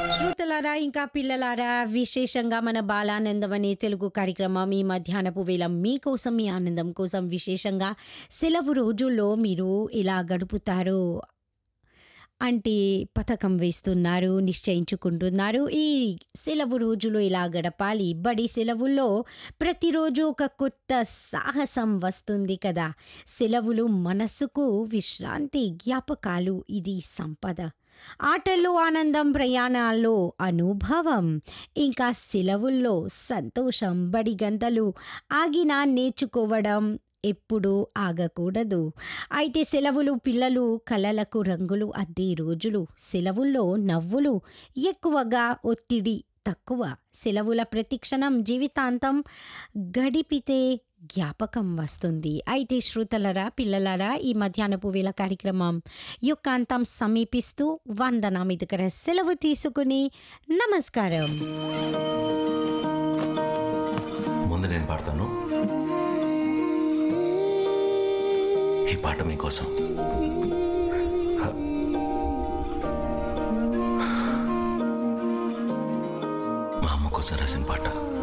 శ్రోతలారా ఇంకా పిల్లలారా విశేషంగా మన బాలానందం అనే తెలుగు కార్యక్రమం ఈ మధ్యాహ్నపు వేళ మీకోసం మీ ఆనందం కోసం విశేషంగా సెలవు రోజుల్లో మీరు ఇలా గడుపుతారు అంటే పథకం వేస్తున్నారు నిశ్చయించుకుంటున్నారు ఈ సెలవు రోజులు ఇలా గడపాలి బడి సెలవుల్లో ప్రతిరోజు ఒక కొత్త సాహసం వస్తుంది కదా సెలవులు మనస్సుకు విశ్రాంతి జ్ఞాపకాలు ఇది సంపద ఆటల్లో ఆనందం ప్రయాణాల్లో అనుభవం ఇంకా సెలవుల్లో సంతోషం బడి గంటలు ఆగినా నేర్చుకోవడం ఎప్పుడూ ఆగకూడదు అయితే సెలవులు పిల్లలు కలలకు రంగులు అద్దే రోజులు సెలవుల్లో నవ్వులు ఎక్కువగా ఒత్తిడి తక్కువ సెలవుల ప్రతిక్షణం జీవితాంతం గడిపితే జ్ఞాపకం వస్తుంది అయితే శ్రోతలరా పిల్లలరా ఈ మధ్యాహ్నపు వేళ కార్యక్రమం యొక్క అంతం సమీపిస్తూ వందన మీ దగ్గర సెలవు తీసుకుని నమస్కారం ముందు నేను పాడతాను ఈ పాట మీకోసం మా అమ్మ కోసం రాసిన పాట